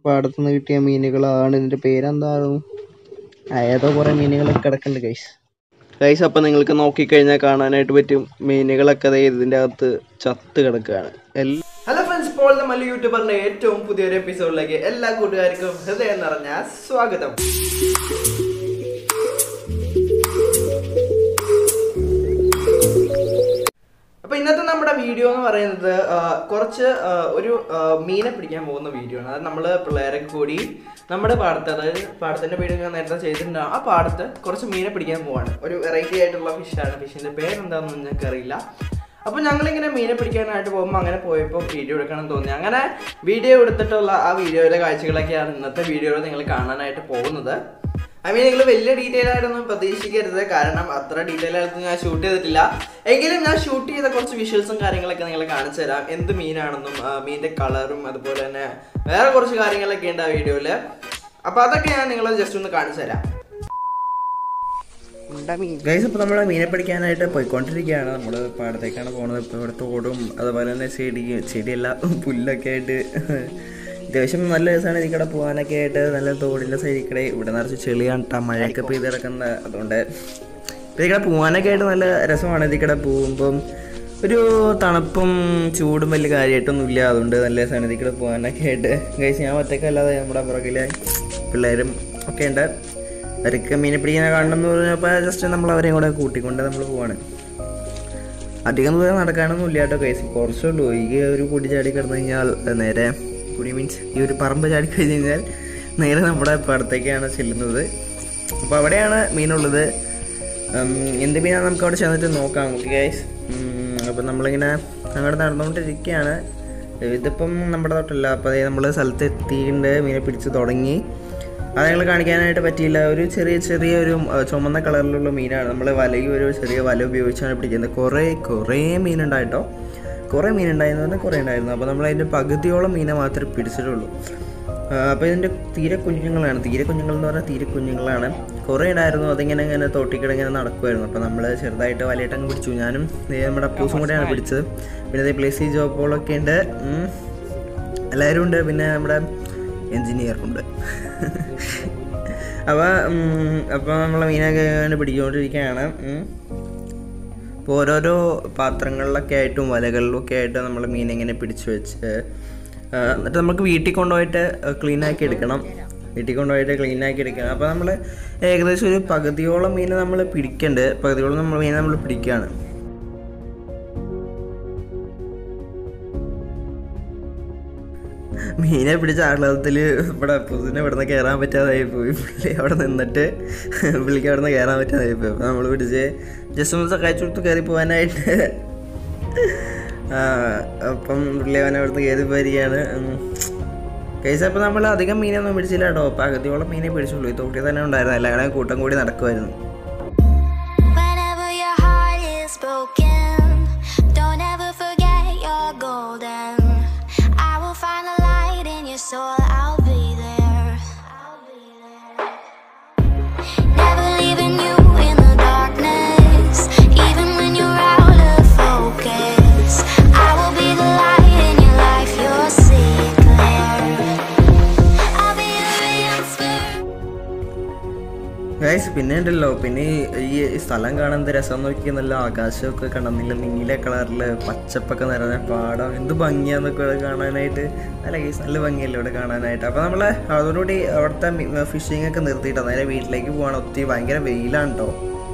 പാടത്തു നിന്ന് കിട്ടിയ മീനുകളാണ് ഇതിൻ്റെ പേരെന്താകും ഏതോ കുറേ മീനുകളൊക്കെ കിടക്കുന്നുണ്ട് ഗൈസ് ഗൈസ് അപ്പം നിങ്ങൾക്ക് നോക്കിക്കഴിഞ്ഞാൽ കാണാനായിട്ട് പറ്റും മീനുകളൊക്കെ ദേ ഇതിൻ്റെ അകത്ത് ചത്ത് കിടക്കുകയാണ് എല്ലാ ഹലോ ഫ്രണ്ട്സ് ഇപ്പോൾ നമ്മൾ യൂട്യൂബറിന്റെ ഏറ്റവും പുതിയൊരു എപ്പിസോഡിലേക്ക് എല്ലാ കൂട്ടുകാർക്കും ഹൃദയം നിറഞ്ഞ സ്വാഗതം അപ്പൊ ഇന്നത്തെ നമ്മുടെ വീഡിയോ എന്ന് പറയുന്നത് ആ, കുറച്ച് ആ, ഒരു ആ, മീനെ പിടിക്കാൻ പോകുന്ന വീഡിയോ ആണ് അത് നമ്മൾ പിള്ളേരൊക്കെ കൂടി നമ്മുടെ പാടത്ത് അതായത് പാടത്തിന്റെ വീഡിയോ ഞാൻ നേരത്തെ ചെയ്തിട്ടുണ്ട് ആ പാടത്ത് കുറച്ച് മീനെ പിടിക്കാൻ പോവാണ് ഒരു വെറൈറ്റി ആയിട്ടുള്ള ഫിഷാണ് ഫിഷിന്റെ പേരെന്താണെന്ന് ഞങ്ങൾക്ക് അറിയില്ല അപ്പൊ ഞങ്ങളിങ്ങനെ മീനെ പിടിക്കാനായിട്ട് പോകുമ്പോൾ അങ്ങനെ പോയപ്പോൾ വീഡിയോ എടുക്കണം തോന്നി അങ്ങനെ വീഡിയോ എടുത്തിട്ടുള്ള ആ വീഡിയോയിലെ കാഴ്ചകളൊക്കെയാണ് ഇന്നത്തെ വീഡിയോയിൽ നിങ്ങൾ കാണാനായിട്ട് പോകുന്നത് ഐ മീൻ നിങ്ങൾ വലിയ ഡീറ്റെയിൽ ആയിട്ടൊന്നും പ്രതീക്ഷിക്കരുത് കാരണം അത്ര ഡീറ്റെയിൽ ആയിട്ട് ഞാൻ ഷൂട്ട് ചെയ്തിട്ടില്ല എങ്കിലും ഞാൻ ഷൂട്ട് ചെയ്ത കുറച്ച് വിഷ്വൽസും കാര്യങ്ങളൊക്കെ നിങ്ങളെ കാണിച്ചു തരാം എന്ത് മീനാണെന്നും ആ, മീനിന്റെ കളറും അതുപോലെ തന്നെ വേറെ കുറച്ച് കാര്യങ്ങളൊക്കെ ഉണ്ട് ആ വീഡിയോയിൽ അപ്പൊ അതൊക്കെ ഞാൻ നിങ്ങളെ ജസ്റ്റ് ഒന്ന് കാണിച്ചു തരാം ഗൈസ് അപ്പോൾ നമ്മൾ മീനെ പിടിക്കാനായിട്ട് പോയിക്കൊണ്ടിരിക്കുകയാണ് നമ്മൾ പാടത്തേക്കാണ് പോകുന്നത് ഇപ്പോൾ ഇവിടെ തോടും അതുപോലെ തന്നെ ചെടി ചെടിയല്ല പുല്ലൊക്കെ ആയിട്ട് അത്യാവശ്യം നല്ല രസമാണ് ഇതിൽ കൂടെ പോകാനൊക്കെ ആയിട്ട് നല്ല തോടിൻ്റെ സൈഡിൽ കൂടെ ഇവിടെ നിറച്ച് ചെളിയാണ് കേട്ടോ മഴയൊക്കെ പെയ്ത് കിടക്കുന്നത് അതുകൊണ്ട് ഇപ്പോൾ ഇതിൽ കൂടെ പോകാനൊക്കെ ആയിട്ട് നല്ല രസമാണ് ഇതിൽ കൂടെ പോകുമ്പം ഒരു തണുപ്പും ചൂടും വലിയ കാര്യമായിട്ടൊന്നും ഇല്ല അതുകൊണ്ട് നല്ല രസമാണ് ഇതിൽ കൂടെ പോകാനൊക്കെ ആയിട്ട് കഴിച്ച് ഞാൻ ഒറ്റക്കല്ലാതെ നമ്മുടെ പുറകിലെ പിള്ളേരും ഒക്കെ ഉണ്ട് അവർക്ക് മീനെ പിടിക്കാനെ കാണണം എന്ന് പറഞ്ഞപ്പോൾ ജസ്റ്റ് നമ്മൾ അവരെയും കൂടെ കൂട്ടിക്കൊണ്ട് നമ്മൾ പോവാണ് അധികം ദൂരം നടക്കാനൊന്നും ഇല്ല കേട്ടോ കേസ് കുറച്ചേ ഉള്ളൂ ഈ ഒരു കുടി ചാടി കിടന്നു കഴിഞ്ഞാൽ നേരെ കുടി മീൻസ് ഈ ഒരു പറമ്പ് ചാടി കഴിഞ്ഞ് കഴിഞ്ഞാൽ നേരെ നമ്മുടെ പടത്തേക്കാണ് ചെല്ലുന്നത് അപ്പോൾ അവിടെയാണ് മീനുള്ളത് ഉം, എന്ത് മീനാണ് നമുക്ക് അവിടെ ചെന്നിട്ട് നോക്കാം ഓക്കെ ഗൈസ് അപ്പം നമ്മളിങ്ങനെ അങ്ങോട്ട് നടന്നുകൊണ്ടിരിക്കുകയാണ് ഇതിപ്പം നമ്മുടെ തൊട്ടല്ല അപ്പോൾ അതായത് നമ്മൾ സ്ഥലത്ത് എത്തിയിട്ടുണ്ട് മീനെ പിടിച്ച് തുടങ്ങി അത് ഞങ്ങൾ കാണിക്കാനായിട്ട് പറ്റിയില്ല ഒരു ചെറിയ ചെറിയ ഒരു ആ, ചുമന്ന കളറിലുള്ള മീനാണ് നമ്മൾ വലയും ഒരു ചെറിയ വല ഉപയോഗിച്ചാണ് പിടിക്കുന്നത് കുറേ കുറേ മീനുണ്ടായിട്ടോ കുറേ മീനുണ്ടായിരുന്നു പറഞ്ഞാൽ കുറേ ഉണ്ടായിരുന്നു അപ്പോൾ നമ്മൾ അതിൻ്റെ പകുതിയോളം മീനെ മാത്രമേ പിടിച്ചിട്ടുള്ളൂ അപ്പോൾ ഇതിൻ്റെ തീരെ കുഞ്ഞുങ്ങളാണ് തീരെ കുഞ്ഞുങ്ങൾ എന്ന് പറഞ്ഞാൽ തീരെ കുഞ്ഞുങ്ങളാണ് കുറേ ഉണ്ടായിരുന്നു അതിങ്ങനെ ഇങ്ങനെ തോട്ടിക്കിടെ ഇങ്ങനെ നടക്കുമായിരുന്നു അപ്പോൾ നമ്മൾ ചെറുതായിട്ട് വലയിട്ട് അങ്ങ് പിടിച്ചു ഞാനും ദേ നമ്മുടെ പൂസും കൂടെയാണ് പിടിച്ചത് പിന്നെ ഇതേ പ്ലേസി ജോബുകളൊക്കെ ഉണ്ട് ഉം. എല്ലാവരും ഉണ്ട് പിന്നെ നമ്മുടെ എൻജിനീയർ ഉണ്ട് അപ്പോൾ അപ്പോൾ നമ്മൾ മീനൊക്കെ ഇങ്ങനെ പിടിച്ചുകൊണ്ടിരിക്കുകയാണ് ഉം. അപ്പോൾ ഓരോരോ പാത്രങ്ങളിലൊക്കെ ആയിട്ടും വലകളിലൊക്കെ ആയിട്ട് നമ്മൾ മീൻ ഇങ്ങനെ പിടിച്ചു വെച്ച് ആ, എന്നിട്ട് നമുക്ക് വീട്ടിൽ കൊണ്ടുപോയിട്ട് ക്ലീൻ ആക്കി എടുക്കണം വീട്ടിൽ കൊണ്ടുപോയിട്ട് ക്ലീൻ ആക്കി എടുക്കണം അപ്പോൾ നമ്മൾ ഏകദേശം ഒരു പകുതിയോളം മീൻ നമ്മൾ പിടിക്കുന്നുണ്ട് പകുതിയോളം നമ്മൾ മീൻ നമ്മൾ പിടിക്കുകയാണ് മീനെ പിടിച്ച ആഹ്ലാദത്തിൽ ഇവിടെ പുതിനെ ഇവിടെ നിന്ന് കയറാൻ പറ്റാതായി പോയി പുള്ളി അവിടെ നിന്നിട്ട് പുള്ളിക്ക് അവിടെ നിന്ന് കയറാൻ പറ്റാതായി പോയി അപ്പോൾ നമ്മൾ പിടിച്ച് ജസ്റ്റ് ഒന്ന് സഹായിച്ചു കൊടുത്ത് കയറി പോകാനായിട്ട് ആ, അപ്പം പുള്ളി അവനെ അവിടുന്ന് കയറി പോയിരിക്കുകയാണ് കേസ് അപ്പോൾ നമ്മൾ അധികം മീനൊന്നും പിടിച്ചില്ല കേട്ടോ പകുതിയോളം മീനെ പിടിച്ചുള്ളൂ ഈ തോട്ടിൽ തന്നെ ഉണ്ടായിരുന്നു എല്ലാവരും കൂട്ടം കൂടി നടക്കുമായിരുന്നു Whenever your heart is broken, don't ever forget you're golden. I will find the light in your soul, I'll be there. I'll be there. Never leaving you in the darkness, even when you're out of focus. I will be the light in your life, you'll see it clear. I'll be your inspiration. Guys പിന്നെ ഉണ്ടല്ലോ പിന്നെ ഈ ഈ സ്ഥലം കാണാൻ എന്ത് രസം നോക്കി നല്ല ആകാശമൊക്കെ കാണാൻ നല്ല നീല കളറിൽ പച്ചപ്പൊക്കെ നിറഞ്ഞ പാടം എന്ത് ഭംഗിയാന്നൊക്കെ ഇവിടെ കാണാനായിട്ട് നല്ല ഗൈസ് നല്ല ഭംഗിയല്ലേ ഇവിടെ കാണാനായിട്ട് അപ്പോൾ നമ്മൾ അതോടുകൂടി അവിടുത്തെ ഫിഷിംഗ് ഒക്കെ നിർത്തിയിട്ടോ നേരെ വീട്ടിലേക്ക് പോകണം ഒത്തിരി ഭയങ്കര വെയിലാണ് കേട്ടോ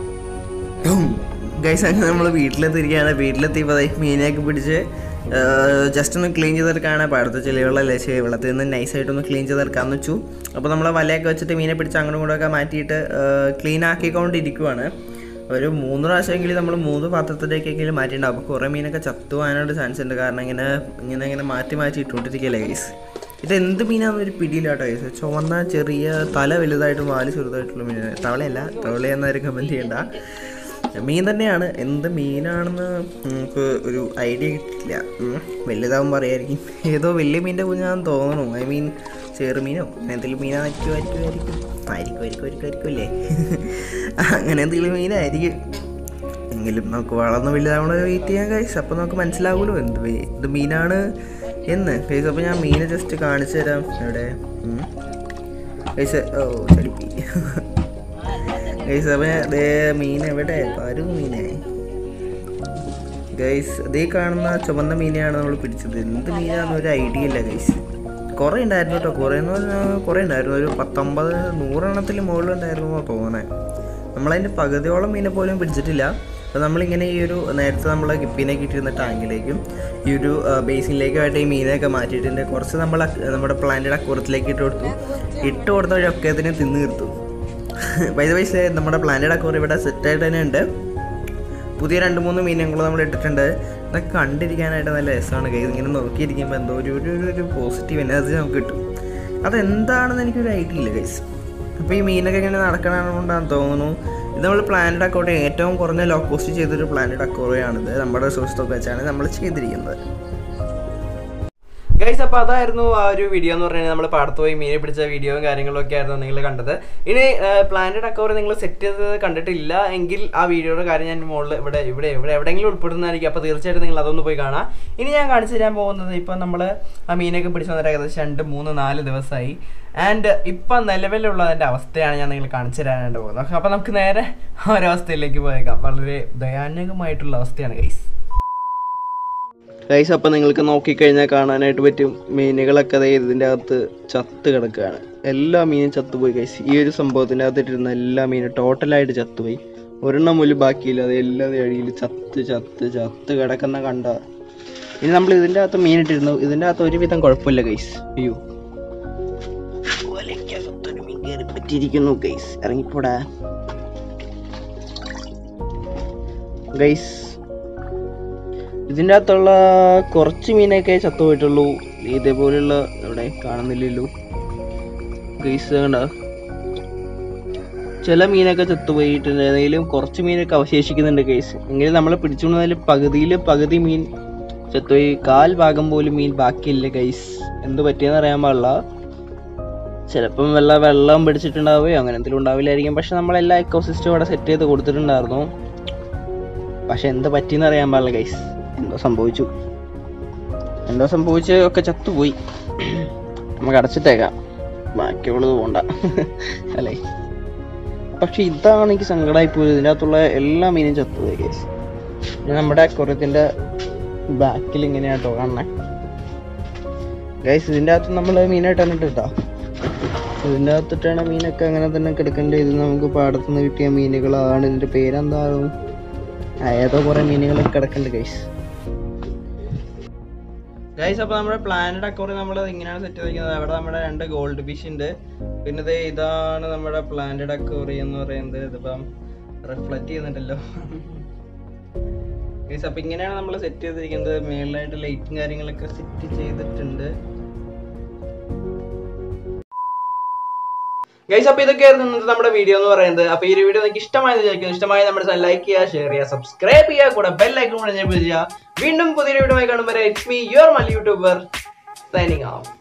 ഗൈസ് അങ്ങനെ നമ്മൾ വീട്ടിലെത്തിയിരിക്കുകയാണ് വീട്ടിലെത്തിയപ്പോൾ ദേ മീനെയൊക്കെ പിടിച്ച് ജസ്റ്റ് ഒന്ന് ക്ലീൻ ചെയ്തെടുക്കാണ് പാടത്തെ ചെളിവെള്ളമല്ലേ ചെളി വെള്ളത്തിൽ നിന്ന് നൈസായിട്ടൊന്ന് ക്ലീൻ ചെയ്തെടുക്കാമെന്ന് വെച്ചു അപ്പോൾ നമ്മൾ വലയൊക്കെ വെച്ചിട്ട് മീനെ പിടിച്ച് അങ്ങോട്ടും ഇങ്ങോട്ടൊക്കെ മാറ്റിയിട്ട് ക്ലീൻ ആക്കിക്കൊണ്ടിരിക്കുവാണ് ഒരു മൂന്ന് പ്രാവശ്യമെങ്കിലും നമ്മൾ മൂന്ന് പാത്രത്തിലേക്കെങ്കിലും മാറ്റിയിട്ടുണ്ടാവും അപ്പോൾ കുറേ മീനൊക്കെ ചത്തു പോകാനായിട്ട് ചാൻസ് ഉണ്ട് കാരണം ഇങ്ങനെ ഇങ്ങനെ ഇങ്ങനെ മാറ്റി മാറ്റി ഇട്ടുകൊണ്ടിരിക്കുകയല്ലേ ഗൈസ് ഇത് എന്ത് മീനാണെന്ന് ഒരു പിടിയില്ല കേട്ടോ ഗൈസ് ചുവന്ന ചെറിയ തല വലുതായിട്ടും വാല് ചെറുതായിട്ടുള്ള മീനാണ് തവളയല്ല തവളയെന്നാരും കമൻറ്റ് ചെയ്യണ്ട മീൻ തന്നെയാണ് എന്ത് മീനാണെന്ന് നമുക്ക് ഒരു ഐഡിയ കിട്ടില്ല ഉം. വലുതാവുമ്പോൾ അറിയായിരിക്കും ഏതോ വലിയ മീനിൻ്റെ കുഞ്ഞാന്ന് തോന്നുന്നു ഐ മീൻ ചെറുമീനോ അങ്ങനെ എന്തെങ്കിലും മീനായിരിക്കും ആയിരിക്കും ആയിരിക്കും ആയിരിക്കും ആയിരിക്കും ആയിരിക്കും ആയിരിക്കും അല്ലേ അങ്ങനെ എന്തെങ്കിലും മീനായിരിക്കും എങ്കിലും നമുക്ക് വളർന്ന് വലുതാവണ വെയിറ്റ് ചെയ്യാൻ കഴിച്ചു അപ്പോൾ നമുക്ക് മനസ്സിലാവുമല്ലോ എന്ത് വേ- എന്ത് മീനാണ് എന്ന് ഗൈസ് അപ്പോൾ ഞാൻ മീനെ ജസ്റ്റ് കാണിച്ചു തരാം എവിടെ ഗൈസ് ഓ ചളിപ്പി ഗൈസ് അപ്പോൾ ദേ മീൻ എവിടെ പരു മീനെ ഗൈസ് ദേ കാണുന്ന ചുവന്ന മീനെയാണ് നമ്മൾ പിടിച്ചത് എന്ത് മീനാണെന്ന് ഒരു ഐഡിയ ഇല്ല ഗൈസ് കുറേ ഉണ്ടായിരുന്നു കേട്ടോ കുറേ എന്ന് പറഞ്ഞാൽ കുറേ ഉണ്ടായിരുന്നു ഒരു പത്തൊമ്പത് നൂറെണ്ണത്തിൽ മുകളിലുണ്ടായിരുന്നു തോന്നണേ നമ്മളതിൻ്റെ പകുതിയോളം മീനെ പോലും പിടിച്ചിട്ടില്ല അപ്പോൾ നമ്മളിങ്ങനെ ഈ ഒരു നേരത്തെ നമ്മൾ ഗിപ്പിനെ കിട്ടിയിരുന്ന ടാങ്കിലേക്കും ഈ ഒരു ബേസിനിലേക്കുമായിട്ട് ഈ മീനെയൊക്കെ മാറ്റിയിട്ടുണ്ട് കുറച്ച് നമ്മൾ അക്- നമ്മുടെ പ്ലാന്റഡ് അക്കൂറത്തിലേക്ക് ഇട്ട് കൊടുത്തു ഇട്ട് കൊടുത്ത വഴി ഒക്കെ അതിനെ തിന്ന് തീർത്തു വൈദ്യ പൈസ നമ്മുടെ പ്ലാന്റഡ് അക്കൂർ ഇവിടെ സെറ്റായിട്ട് തന്നെ ഉണ്ട് പുതിയ രണ്ട് മൂന്ന് മീനുകൾ നമ്മൾ ഇട്ടിട്ടുണ്ട് ഇതൊക്കെ കണ്ടിരിക്കാനായിട്ട് നല്ല രസമാണ് കൈ ഇങ്ങനെ നോക്കിയിരിക്കുമ്പോൾ എന്തോ ഒരു ഒരു ഒരു- ഒരു പോസിറ്റീവ് എനർജി നമുക്ക് കിട്ടും അതെന്താണെന്ന് എനിക്കൊരു ഐഡിയ ഇല്ല ഗൈസ് അപ്പോൾ ഈ മീനൊക്കെ ഇങ്ങനെ നടക്കണതുകൊണ്ടാണ് തോന്നുന്നു ഇത് നമ്മൾ പ്ലാനറ്റ് അക്കോറി ഏറ്റവും കുറഞ്ഞ ലോ കോസ്റ്റ് ചെയ്തൊരു പ്ലാനറ്റ് അക്കോറിയാണിത് നമ്മുടെ റിസോഴ്സ് ഒക്കെ വെച്ചാണ് നമ്മൾ ചെയ്തിരിക്കുന്നത് ഗൈസ് അപ്പോൾ അതായിരുന്നു ആ ഒരു വീഡിയോ എന്ന് പറഞ്ഞാൽ നമ്മൾ പാടത്ത് പോയി മീനെ പിടിച്ച വീഡിയോയും കാര്യങ്ങളും ഒക്കെ ആയിരുന്നു നിങ്ങൾ കണ്ടത് ഇനി പ്ലാന്റഡ് അക്കൗണ്ട് നിങ്ങൾ സെറ്റ് ചെയ്തത് കണ്ടിട്ടില്ല എങ്കിൽ ആ വീഡിയോയുടെ കാര്യം ഞാൻ മുകളിൽ ഇവിടെ ഇവിടെ ഇവിടെ എവിടെയെങ്കിലും ഉൾപ്പെടുന്നതായിരിക്കും അപ്പോൾ തീർച്ചയായിട്ടും നിങ്ങൾ അതൊന്ന് പോയി കാണാം ഇനി ഞാൻ കാണിച്ചു തരാൻ പോകുന്നത് ഇപ്പം നമ്മൾ ആ മീനൊക്കെ പിടിച്ചു വന്നിട്ട് ഏകദേശം രണ്ട് മൂന്ന് നാല് ദിവസമായി ആൻഡ് ഇപ്പം നിലവിലുള്ളതിൻ്റെ അവസ്ഥയാണ് ഞാൻ നിങ്ങൾ കാണിച്ചു തരാനായിട്ട് പോകുന്നത് അപ്പോൾ നമുക്ക് നേരെ ആ ഒരു അവസ്ഥയിലേക്ക് പോയേക്കാം വളരെ ദയാനകമായിട്ടുള്ള അവസ്ഥയാണ് ഗൈസ് ഗൈസ് അപ്പം നിങ്ങൾക്ക് നോക്കിക്കഴിഞ്ഞാൽ കാണാനായിട്ട് പറ്റും മീനുകളൊക്കെ ദേ ഇതിൻ്റെ അകത്ത് ചത്ത് കിടക്കുകയാണ് എല്ലാ മീനും ചത്തുപോയി ഗൈസ് ഈ ഒരു സംഭവത്തിൻ്റെ അകത്തിട്ടിരുന്ന എല്ലാ മീനും ടോട്ടലായിട്ട് ചത്തുപോയി ഒരെണ്ണം പോലും ബാക്കിയില്ല അത് എല്ലാ വഴിയിൽ ചത്ത് ചത്ത് ചത്ത് കിടക്കുന്ന കണ്ട ഇനി നമ്മൾ ഇതിൻ്റെ അകത്ത് മീനിട്ടിരുന്നു ഇതിൻ്റെ അകത്ത് ഒരുവിധം കുഴപ്പമില്ല ഗൈസ് അയ്യോ ഒലയ്ക്കകത്തൊരു മീൻ കയറി പറ്റിയിരിക്കുന്നു ഗൈസ് ഇറങ്ങിപ്പോടാ ഗൈസ് ഇതിൻ്റെ അകത്തുള്ള കുറച്ച് മീനൊക്കെ ചത്തുപോയിട്ടുള്ളൂ ഇതേപോലെയുള്ള ഇവിടെ കാണുന്നില്ലല്ലോ ഗൈസ് കണ്ട ചില മീനൊക്കെ ചത്തുപോയിട്ടുണ്ട് ഏതെങ്കിലും കുറച്ച് മീനൊക്കെ അവശേഷിക്കുന്നുണ്ട് ഗൈസ് എങ്കിലും നമ്മൾ പിടിച്ചുകൊണ്ടതിൽ പകുതിയിൽ പകുതി മീൻ ചത്തുപോയി കാൽ ഭാഗം പോലും മീൻ ബാക്കിയില്ല ഗൈസ് എന്ത് പറ്റിയെന്ന് അറിയാൻ പാടില്ല ചിലപ്പം വല്ല വെള്ളം പിടിച്ചിട്ടുണ്ടാവുകയോ അങ്ങനെ എന്തെങ്കിലും ഉണ്ടാവില്ലായിരിക്കും പക്ഷെ നമ്മളെല്ലാ എക്കോസിസ്റ്റം ഇവിടെ സെറ്റ് ചെയ്ത് കൊടുത്തിട്ടുണ്ടായിരുന്നു പക്ഷെ എന്ത് പറ്റിയെന്ന് അറിയാൻ പാടില്ല ഗൈസ് എന്തോ സംഭവിച്ചു എന്തോ സംഭവിച്ച് ഒക്കെ ചത്തുപോയി നമുക്ക് അടച്ചിട്ടേക്കാം ബാക്കിയുള്ളത് പോണ്ട അല്ലേ പക്ഷെ ഇതാണ് എനിക്ക് സങ്കടമായി പോയത് ഇതിൻ്റെ അകത്തുള്ള എല്ലാ മീനും ചത്തുപോയി ഗൈസ് ഇനി നമ്മുടെ അക്വറത്തിൻ്റെ ബാക്കിൽ ഇങ്ങനെയാട്ടോ കാണണേ ഗൈസ് ഇതിൻ്റെ അകത്ത് നമ്മൾ മീനായിട്ടാണ് കേട്ടോ ഇതിൻ്റെ അകത്തിട്ടാണ് മീനൊക്കെ അങ്ങനെ തന്നെ കിടക്കേണ്ടത് ഇത് നമുക്ക് പാടത്തുനിന്ന് കിട്ടിയ മീനുകളാണ് ഇതിൻ്റെ പേരെന്താകും ആ, ഏതോ കുറെ മീനുകൾ കിടക്കുന്നുണ്ട് ഗൈസ് ഗൈസ് അപ്പോൾ നമ്മുടെ പ്ലാനറ്റ് അക്കോറി നമ്മൾ ഇങ്ങനെയാണ് സെറ്റ് ചെയ്തിരിക്കുന്നത് അവിടെ നമ്മുടെ രണ്ട് ഗോൾഡ് ഫിഷ് ഉണ്ട് പിന്നെ ദേ ഇതാണ് നമ്മുടെ പ്ലാനറ്റ് അക്കോറി എന്ന് പറയുന്നത് ഇതിപ്പം റിഫ്ലക്റ്റ് ചെയ്യുന്നുണ്ടല്ലോ ഗൈസ് അപ്പോൾ ഇങ്ങനെയാണ് നമ്മൾ സെറ്റ് ചെയ്തിരിക്കുന്നത് മേളിലായിട്ട് ലൈറ്റും കാര്യങ്ങളൊക്കെ സെറ്റ് ചെയ്തിട്ടുണ്ട് ഗൈസ് അപ്പോൾ ഇതൊക്കെയായിരുന്നു ഇന്നത്തെ നമ്മുടെ വീഡിയോ എന്ന് പറയുന്നത് അപ്പോൾ ഈ ഒരു വീഡിയോ നിങ്ങൾക്ക് ഇഷ്ടമായെന്ന് വിചാരിക്കുന്നു ഇഷ്ടമായി നമ്മുടെ ചാനൽ ലൈക്ക് ചെയ്യുക ഷെയർ ചെയ്യുക സബ്സ്ക്രൈബ് ചെയ്യുക കൂടെ ബെൽ ഐക്കൺ കൂടെ എനേബിൾ ചെയ്യുക വീണ്ടും പുതിയൊരു വീഡിയോ ആയി കാണുമ്പോൾ it's me your Malli YouTuber signing of